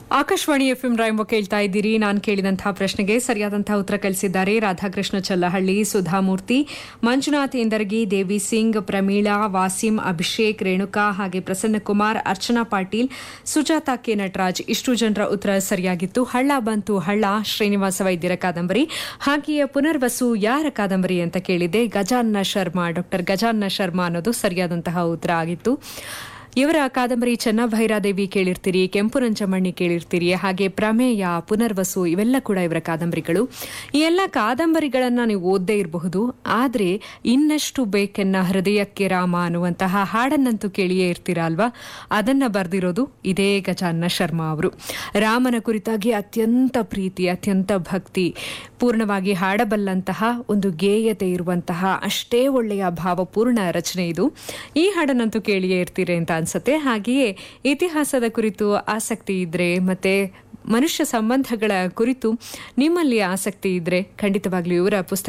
Akashvani FM ರಾಯಂಬ ಕೇಳ್ತಾ ಇದ್ದೀರಿ ನಾನು ಕೇಳಿದಂತಹ ಪ್ರಶ್ನೆಗೆ ಸರಿಯಾದಂತಹ ಉತ್ತರ ಕಳಿಸಿದ್ದಾರೆ ರಾಧಾಕೃಷ್ಣ ಚಲ್ಲಹಳ್ಳಿ ಸುಧಾಮೂರ್ತಿ ಮಂಜುನಾಥ್ ಇಂದರ್ಗಿ ದೇವಿ ಸಿಂಗ್ ಪ್ರಮೀಳಾ ವಾಸಿಂ ಅಭಿಷೇಕ್ ರೇಣುಕಾ ಹಾಗೆ ಪ್ರಸನ್ನಕುಮಾರ್ ಅರ್ಚನಾ ಪಾಟೀಲ್ ಸುಜಾತಾ ಕೆ ನಟರಾಜ್ ಇಷ್ಟು ಜನರ ಉತ್ತರ ಸರಿಯಾಗಿತ್ತು ಹಳ್ಳ ಬಂತು ಹಳ್ಳ ಶ್ರೀನಿವಾಸ ವೈದ್ಯರ ಕಾದಂಬರಿ ಹಾಗೆಯೇ ಪುನರ್ವಸು ಯಾರ ಕಾದಂಬರಿ ಅಂತ ಕೇಳಿದೆ ಗಜಾನ್ನ ಶರ್ಮಾ ಡಾಕ್ಟರ್ ಗಜಾನ್ನ ಶರ್ಮಾ ಅನ್ನೋದು ಸರಿಯಾದಂತಹ ಉತ್ತರ ಆಗಿತ್ತು ಇವರ ಕಾದಂಬರಿ ಚೆನ್ನಭೈರಾದೇವಿ ಕೇಳಿರ್ತೀರಿ ಕೆಂಪು ನಂಚಮಣ್ಣಿ ಕೇಳಿರ್ತೀರಿ ಹಾಗೆ ಪ್ರಮೇಯ ಪುನರ್ವಸು ಇವೆಲ್ಲ ಕೂಡ ಇವರ ಕಾದಂಬರಿಗಳು ಈ ಎಲ್ಲ ಕಾದಂಬರಿಗಳನ್ನ ನೀವು ಓದ್ದೇ ಇರಬಹುದು ಆದರೆ ಇನ್ನಷ್ಟು ಬೇಕೆನ್ನ ಹೃದಯಕ್ಕೆ ರಾಮ ಅನ್ನುವಂತಹ ಹಾಡನ್ನಂತೂ ಕೇಳಿಯೇ ಇರ್ತೀರಾ ಅಲ್ವಾ ಅದನ್ನ ಬರೆದಿರೋದು ಇದೇ ಗಜಾನ್ನ ಶರ್ಮಾ ಅವರು ರಾಮನ ಕುರಿತಾಗಿ ಅತ್ಯಂತ ಪ್ರೀತಿ ಅತ್ಯಂತ ಭಕ್ತಿ ಪೂರ್ಣವಾಗಿ ಹಾಡಬಲ್ಲಂತಹ ಒಂದು ಗೇಯತೆ ಇರುವಂತಹ ಅಷ್ಟೇ ಒಳ್ಳೆಯ ಭಾವಪೂರ್ಣ ರಚನೆ ಇದು ಈ ಹಾಡನ್ನಂತೂ ಕೇಳಿಯೇ ಇರ್ತೀರಿ ಅಂತ ಅನ್ಸುತ್ತೆ ಹಾಗೆಯೇ ಇತಿಹಾಸದ ಕುರಿತು ಆಸಕ್ತಿ ಇದ್ರೆ ಮತ್ತೆ ಮನುಷ್ಯ ಸಂಬಂಧಗಳ ಕುರಿತು ನಿಮ್ಮಲ್ಲಿ ಆಸಕ್ತಿ ಇದ್ರೆ ಖಂಡಿತವಾಗ್ಲೂ ಇವರ ಪುಸ್ತಕ